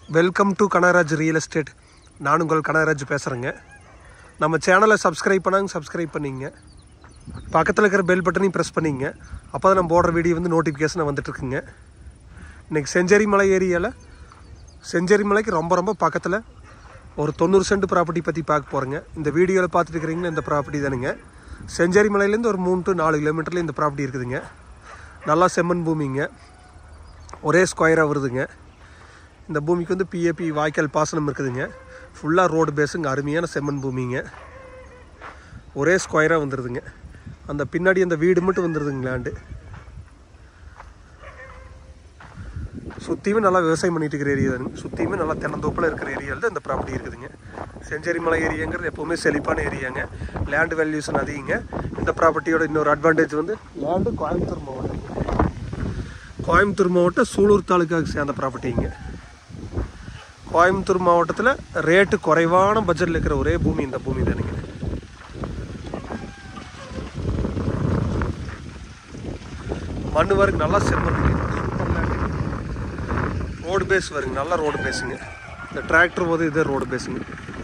welcome to Kanagaraj real estate நான் உங்கள் கனகராஜ் பேசுகிறேங்க நம்ம சேனலை சப்ஸ்கிரைப் பண்ணாங்க சப்ஸ்கிரைப் பண்ணிங்க பக்கத்தில் இருக்கிற பெல் பட்டனையும் ப்ரெஸ் பண்ணிங்க அப்போ தான் நம்ம போடுற வீடியோ வந்து நோட்டிஃபிகேஷனாக வந்துட்டுருக்குங்க இன்றைக்கி செஞ்சேரி மலை ஏரியாவில் செஞ்சேரி மலைக்கு ரொம்ப ரொம்ப பக்கத்தில் ஒரு தொண்ணூறு சென்ட் ப்ராப்பர்ட்டி பற்றி பார்க்க போகிறேங்க இந்த வீடியோவில் பார்த்துட்டு இருக்கிறீங்களா இந்த ப்ராப்பர்ட்டி தானுங்க செஞ்சேரி மலையிலேருந்து ஒரு மூணு டு நாலு கிலோமீட்டரில் இந்த ப்ராப்பர்ட்டி இருக்குதுங்க நல்லா செம்மண் பூமிங்க ஒரே ஸ்கொயராக வருதுங்க இந்த பூமிக்கு வந்து பிஏபி வாய்க்கால் பாசனம் இருக்குதுங்க ஃபுல்லாக ரோடு பேஸுங்க அருமையான செம்மண் பூமிங்க ஒரே ஸ்கொயராக வந்துடுதுங்க அந்த பின்னாடி அந்த வீடு மட்டும் வந்துடுதுங்க லேண்டு சுற்றியுமே நல்லா விவசாயம் பண்ணிட்டு இருக்கிற ஏரியா தானுங்க சுற்றியுமே நல்லா தென்னந்தோப்பில் இருக்கிற ஏரியாவில் தான் இந்த ப்ராப்பர்ட்டி இருக்குதுங்க செஞ்சேரி மலை ஏரியாங்கிறது எப்போவுமே செழிப்பான ஏரியாங்க லேண்ட் வேல்யூஷன் அதிகங்க இந்த ப்ராப்பர்ட்டியோட இன்னொரு அட்வான்டேஜ் வந்து லேண்டு கோயம்புத்தூர் மாவட்டம் கோயம்புத்தூர் மாவட்டம் சூலூர் தாலுக்காவுக்கு சேர்ந்த ப்ராப்பர்ட்டிங்க கோயம்புத்தூர் மாவட்டத்தில் ரேட்டு குறைவான பட்ஜெட்டில் இருக்கிற ஒரே பூமி இந்த பூமி தானுங்க மண் வருங்க நல்லா செம்மண் ரோடு பேஸ் வருங்க நல்ல ரோடு பேஸுங்க இந்த டிராக்டர் போது இதே ரோடு பேஸுங்க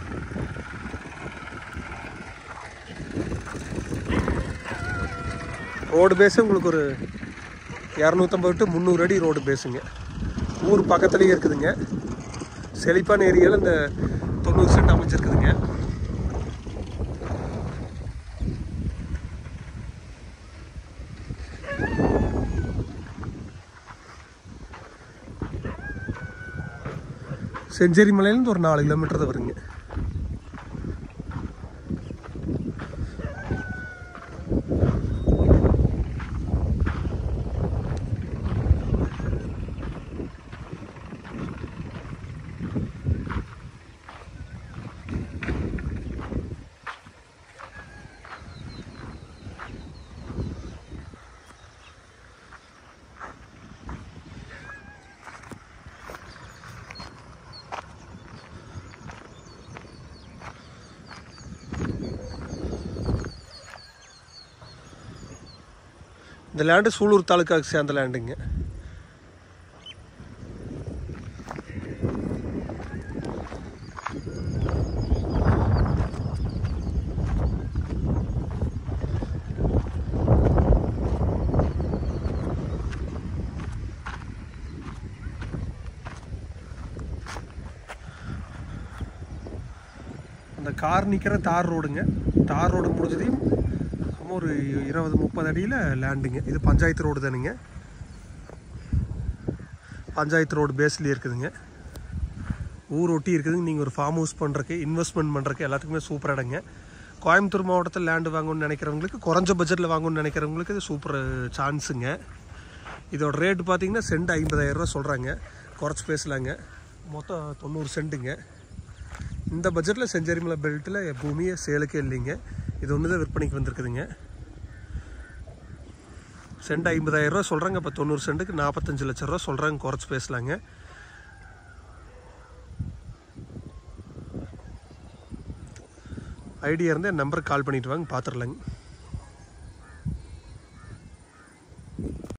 ரோடு பேஸே உங்களுக்கு ஒரு இரநூத்தம்பது டு முந்நூறு அடி ரோடு பேஸுங்க ஊர் பக்கத்துலேயே இருக்குதுங்க செழிப்பான ஏரியாவில் இந்த தொண்ணூறு சென்ட் அமைஞ்சிருக்குதுங்க செஞ்சேரி மலையிலேருந்து ஒரு நாலு கிலோமீட்டர் தான் வருங்க இந்த லேண்டு சூலூர் தாலுக்காவுக்கு சேர்ந்த லேண்டுங்க அந்த கார் நிற்கிற தார் ரோடுங்க தார் ரோடு முடிஞ்சதையும் சும்மா ஒரு இருபது முப்பது அடியில் லேண்டுங்க இது பஞ்சாயத்து ரோடு தானுங்க பஞ்சாயத்து ரோடு பேஸ்லேயே இருக்குதுங்க ஊர் ஒட்டி இருக்குதுங்க நீங்கள் ஒரு ஃபார்ம் ஹவுஸ் பண்ணுறக்கு இன்வெஸ்ட்மெண்ட் பண்ணுறக்கு எல்லாத்துக்குமே சூப்பர் இடங்க கோயம்புத்தூர் மாவட்டத்தில் லேண்டு வாங்கணும்னு நினைக்கிறவங்களுக்கு குறைஞ்ச பட்ஜெட்டில் வாங்கணும்னு நினைக்கிறவங்களுக்கு இது சூப்பர் சான்ஸுங்க இதோட ரேட்டு பார்த்தீங்கன்னா சென்ட் ஐம்பதாயிரரூவா சொல்கிறாங்க குறைச்சி பேசலாங்க மொத்தம் தொண்ணூறு சென்ட்டுங்க இந்த பட்ஜெட்டில் செஞ்சேரிமலை பெல்ட்டில் பூமியை சேலுக்கே இல்லைங்க இது ஒன்று தான் விற்பனைக்கு வந்திருக்குதுங்க சென்ட் ஐம்பதாயிரம் ரூபா சொல்கிறாங்க இப்போ தொண்ணூறு சென்ட்டுக்கு நாற்பத்தஞ்சு லட்ச ரூபா சொல்கிறாங்க குறைச்சி பேசலாங்க ஐடியா இருந்தால் நம்பருக்கு கால் பண்ணிட்டு வாங்க பார்த்துடலாங்க